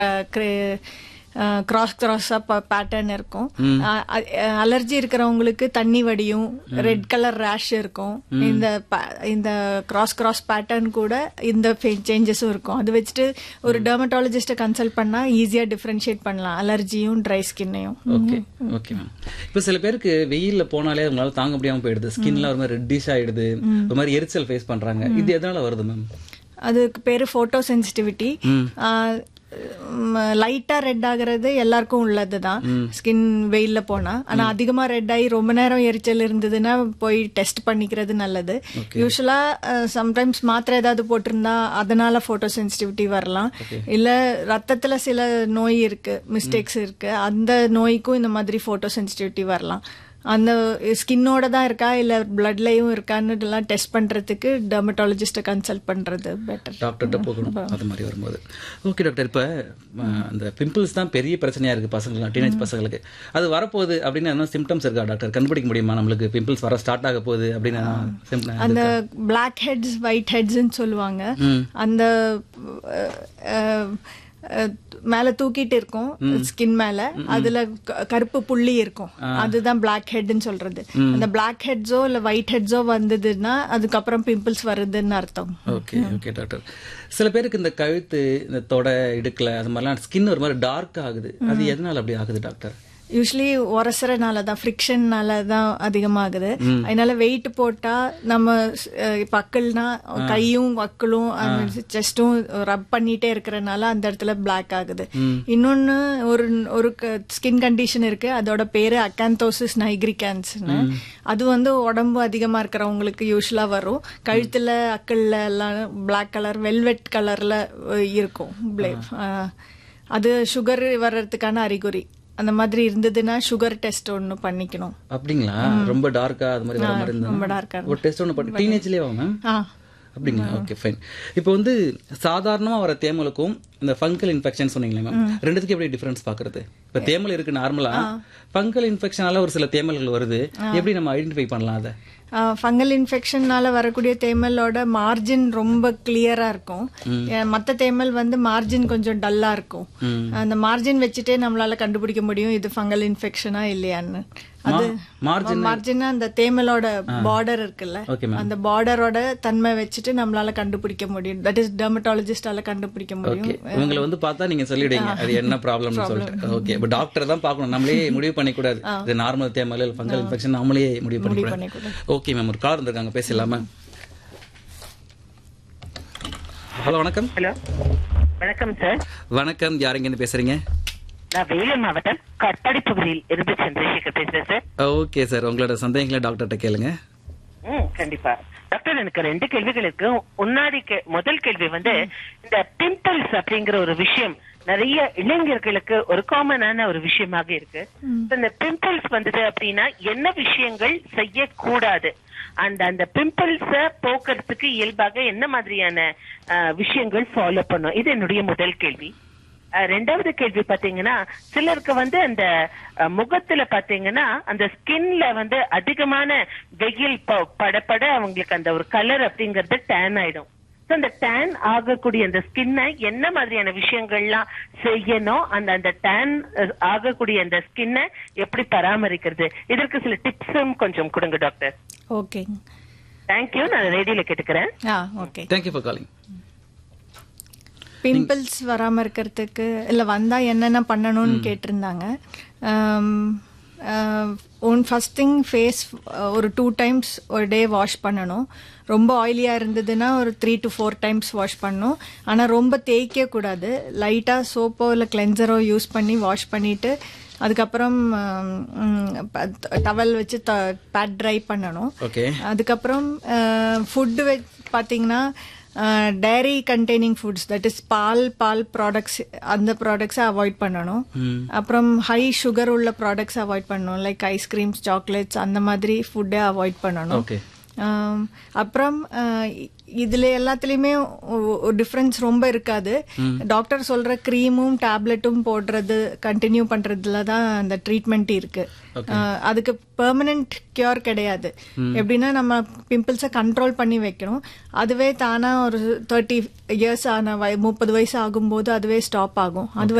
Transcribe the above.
Cross கிராஸா pattern இருக்கும் allergy இருக்கிறவங்களுக்கு தண்ணி வடியும் ரெட் கலர் ரேஷ் இருக்கும் இந்த pa- இந்த கிராஸ் கிராஸ் பேட்டர்ன் கூட இந்த சேஞ்சஸும் இருக்கும் அது வச்சுட்டு ஒரு டெர்மட்டாலஜிஸ்ட கன்சல்ட் பண்ணா ஈஸியா டிஃபரன்ஷியேட் பண்ணலாம் அலர்ஜியும் ட்ரை ஸ்கின்னையும் ஓகே ஓகே மேம் இப்போ சில பேருக்கு வெயில்ல போனாலே அவங்களால தாங்க முடியாம போயிடுது ஸ்கின்ல ஒரு மாதிரி ரெட்டிஷ் ஆயிடுது ஒரு மாதிரி எரிச்சல் ஃபேஸ் பண்றாங்க இது எதனால வருது மேம் அதுக்கு பேரு போட்டோ சென்சிட்டிவிட்டி லைட்டா ரெட் ஆகுறது எல்லாருக்கும் உள்ளதுதான் ஸ்கின் வெயில்ல போனா ஆனா அதிகமா ரெட் ஆகி ரொம்ப நேரம் எரிச்சல் இருந்ததுன்னா போய் டெஸ்ட் பண்ணிக்கிறது நல்லது யூஸ்வலா சம்டைம்ஸ் மாத்திரை ஏதாவது போட்டிருந்தா அதனால போட்டோ சென்சிட்டிவிட்டி வரலாம் இல்ல ரத்தத்துல சில நோய் இருக்கு மிஸ்டேக்ஸ் இருக்கு அந்த நோய்க்கும் இந்த மாதிரி போட்டோ சென்சிட்டிவிட்டி வரலாம் அந்த ஸ்கின்னோட தான் இருக்கா இல்ல பிளட்லயும் இருக்கான்னு எல்லாம் டெஸ்ட் பண்றதுக்கு டெர்மட்டாலஜிஸ்ட கன்சல்ட் பண்றது பெட்டர் டாக்டர்கிட்ட போகணும் அது மாதிரி வரும்போது ஓகே டாக்டர் இப்போ அந்த பிம்பிள்ஸ் தான் பெரிய பிரச்சனையா இருக்கு பசங்களுக்கு டீனேஜ் பசங்களுக்கு அது வரப்போகுது அப்படின்னு என்ன சிம்டம்ஸ் இருக்கா டாக்டர் கண்டுபிடிக்க முடியுமா நம்மளுக்கு பிம்பிள்ஸ் வர ஸ்டார்ட் ஆக போகுது அப்படின்னு symptom- அந்த பிளாக் ஹெட்ஸ் ஒயிட் ஹெட்ஸ்ன்னு சொல்லுவாங்க அந்த அஹ், அஹ், அஹ், மேல தூக்கிட்டு இருக்கும் ஸ்கின் மேல அதுல க- கருப்பு புள்ளி இருக்கும் அதுதான் பிளாக் ஹெட்னு சொல்றது அந்த பிளாக் ஹெட்ஸோ இல்ல ஒயிட் ஹெட்ஸோ வந்ததுன்னா அதுக்கப்புறம் பிம்பிள்ஸ் வருதுன்னு அர்த்தம் ஓகே ஓகே டாக்டர் சில பேருக்கு இந்த கழுத்து இந்த தொடை இடுக்கல அது மாதிரிலாம் ஸ்கின் ஒரு மாதிரி டார்க் ஆகுது அது எதனால அப்படி ஆகுது டாக்டர் யூஸ்வலி உரசுறனால தான் ஃப்ரிக்ஷன்னால தான் அதிகமாகுது அதனால வெயிட் போட்டா நம்ம அஹ், இப்ப அக்கல்னா கையும் அக்களும் செஸ்டும் ரப் பண்ணிட்டே இருக்கறனால அந்த இடத்துல பிளாக் ஆகுது இன்னொன்னு ஒரு ஒரு ஸ்கின் கண்டிஷன் இருக்கு அதோட பேரு அக்காந்தோசிஸ் நைக்ரிகான்ஸ்னு அது வந்து உடம்பு அதிகமா இருக்கிறவங்களுக்கு யூஸ்வலா வரும் கழுத்துல அக்கல்ல எல்லாம் பிளாக் கலர் வெல்வெட் கலர்ல இருக்கும் Bla- அஹ், அது சுகர் வர்றதுக்கான அறிகுறி அந்த மாதிரி இருந்ததுன்னா சுகர் டெஸ்ட் ஒன்னு பண்ணிக்கணும் அப்படிங்களா ரொம்ப டார்க்கா அது மாதிரி வர மாதிரி ரொம்ப இருந்தா டார்க்கா ஒரு டெஸ்ட் ஒன்று பண்ணி டீனேஜ்லேயே மேம் ஆ அப்படிங்களா ஓகே ஃபைன் இப்போ வந்து சாதாரணமா வர தேமலுக்கும் இந்த ஃபங்கல் இன்ஃபெக்ஷன் சொன்னீங்களே மேம் ரெண்டுத்துக்கு எப்படி டிஃபரன்ஸ் பாக்குறது இப்போ தேமல் இருக்கு நார்மலா ஃபங்கல் இன்ஃபெக்ஷனால ஒரு சில தேமல்கள் வருது எப்படி நம்ம ஐடென்டிஃபை பண்ணலாம் அதை ஃபங்கல் இன்ஃபெக்ஷன்னால வரக்கூடிய தேமலோட மார்ஜின் ரொம்ப கிளியரா இருக்கும் ஏ- மத்த தேமல் வந்து மார்ஜின் கொஞ்சம் டல்லா இருக்கும் அந்த மார்ஜின் வச்சுட்டே நம்மளால கண்டுபிடிக்க முடியும் இது ஃபங்கல் இன்ஃபெக்ஷனா இல்லையான்னு அது மார்ஜின் மார்ஜின் அந்த தேமலோட பார்டர் இருக்குல்ல ஓகே மேம் அந்த பார்டரோட தன்மை வச்சுட்டு நம்மளால கண்டுபிடிக்க முடியும் தட் இஸ் டெர்மட்டாலஜிஸ்டால கண்டுபிடிக்க முடியும் ஓகே இவங்களை வந்து பார்த்தா நீங்க சொல்லிடுங்க அது என்ன ப்ராப்ளம்னு சொல்லிட்டு ஓகே இப்போ டாக்டர் தான் பார்க்கணும் நம்மளே முடிவு பண்ணிக்க கூடாது இது நார்மல் தேமல் இல்லை ஃபங்கல் இன்ஃபெக்ஷன் நம்மளே முடிவு பண்ணிக்க கூடாது பண்ணிக்கூடாது. ஓகே மேம் ஒரு கால் இருந்திருக்காங்க பேசலாமா ஹலோ வணக்கம் ஹலோ வணக்கம் சார் வணக்கம் யாருங்க இருந்து பேசுறீங்க நான் வேலூர் மாவட்டம் கட்டாடி பகுதியில் இருந்து சந்திரசேகர் பேசுறேன் சார் ஓகே சார் உங்களோட சந்தேகங்களை டாக்டர்கிட்ட கேளுங்க ம் கண்டிப்பா டாக்டர் எனக்கு ரெண்டு கேள்விகள் இருக்கு முன்னாடி கே- முதல் கேள்வி வந்து இந்த பிம்பிள்ஸ் அப்படிங்கிற ஒரு விஷயம் நிறைய இளைஞர்களுக்கு ஒரு காமனான ஒரு விஷயமாக இருக்கு இப்ப இந்த பிம்பிள்ஸ் வந்தது அப்படின்னா என்ன விஷயங்கள் செய்யக்கூடாது அந்த அந்த பிம்பிள்ஸ போக்குறதுக்கு இயல்பாக என்ன மாதிரியான அஹ், விஷயங்கள் ஃபாலோ பண்ணும் இது என்னுடைய முதல் கேள்வி அஹ் ரெண்டாவது கேள்வி பாத்தீங்கன்னா சிலருக்கு வந்து அந்த அஹ், முகத்துல பாத்தீங்கன்னா அந்த ஸ்கின்ல வந்து அதிகமான வெயில் ப- படப்பட அவங்களுக்கு அந்த ஒரு கலர் அப்படிங்கறது டேன் ஆயிடும் So, அந்த டேன் ஆகக்கூடிய அந்த ஸ்கின்னை என்ன மாதிரியான விஷயங்கள்லாம் செய்யணும் அந்த அந்த டேன் ஆகக்கூடிய அந்த ஸ்கின்னை எப்படி பராமரிக்கிறது இதற்கு சில டிப்ஸும் கொஞ்சம் கொடுங்க டாக்டர் ஓகே தேங்க்யூ நான் ரேடியோல கேட்டுக்கிறேன் ஆ okay thank you for calling pimples வராம இருக்கிறதுக்கு இல்ல வந்தா என்னென்ன பண்ணணும்னு கேட்டிருந்தாங்க ஒன் ஃபர்ஸ்ட் திங் ஃபேஸ் ஒரு டூ டைம்ஸ் ஒரு டே வாஷ் பண்ணணும் ரொம்ப ஆயிலியா இருந்ததுன்னா ஒரு three to four times wash பண்ணணும் ஆனா ரொம்ப தேய்க்க கூடாது லைட்டா சோப்போ இல்ல கிளென்சரோ யூஸ் பண்ணி வாஷ் பண்ணிட்டு அதுக்கப்புறம் டவல் வச்சு பேட் ட்ரை பண்ணணும் ஓகே அதுக்கப்புறம் ஃபுட்டு பார்த்தீங்கன்னா dairy containing foods that is பால் பால் ப்ராடக்ட்ஸ் அந்த ப்ராடக்ட்ஸை அவாய்ட் பண்ணணும் அப்புறம் ஹை சுகர் உள்ள ப்ராடக்ட்ஸ் அவாய்ட் பண்ணணும் லைக் ஐஸ்கிரீம்ஸ் சாக்லேட்ஸ் அந்த மாதிரி ஃபுட்டை அவாய்ட் பண்ணணும் ஓகே ஆம், அப்புறம் அஹ், இதுல எல்லாத்துலயுமே டிஃபரன்ஸ் ரொம்ப இருக்காது டாக்டர் சொல்ற கிரீமும் டேப்லெட்டும் போடுறது கண்டினியூ பண்றதுல தான் அந்த ட்ரீட்மெண்ட் இருக்கு அஹ், அதுக்கு பெர்மனன்ட் கியூர் கிடையாது எப்படின்னா நம்ம பிம்பிள்ஸை கண்ட்ரோல் பண்ணி வைக்கணும் அதுவே தானா ஒரு தேர்ட்டி இயர்ஸ் ஆன வய- முப்பது வயசு ஆகும்போது அதுவே ஸ்டாப் ஆகும் அது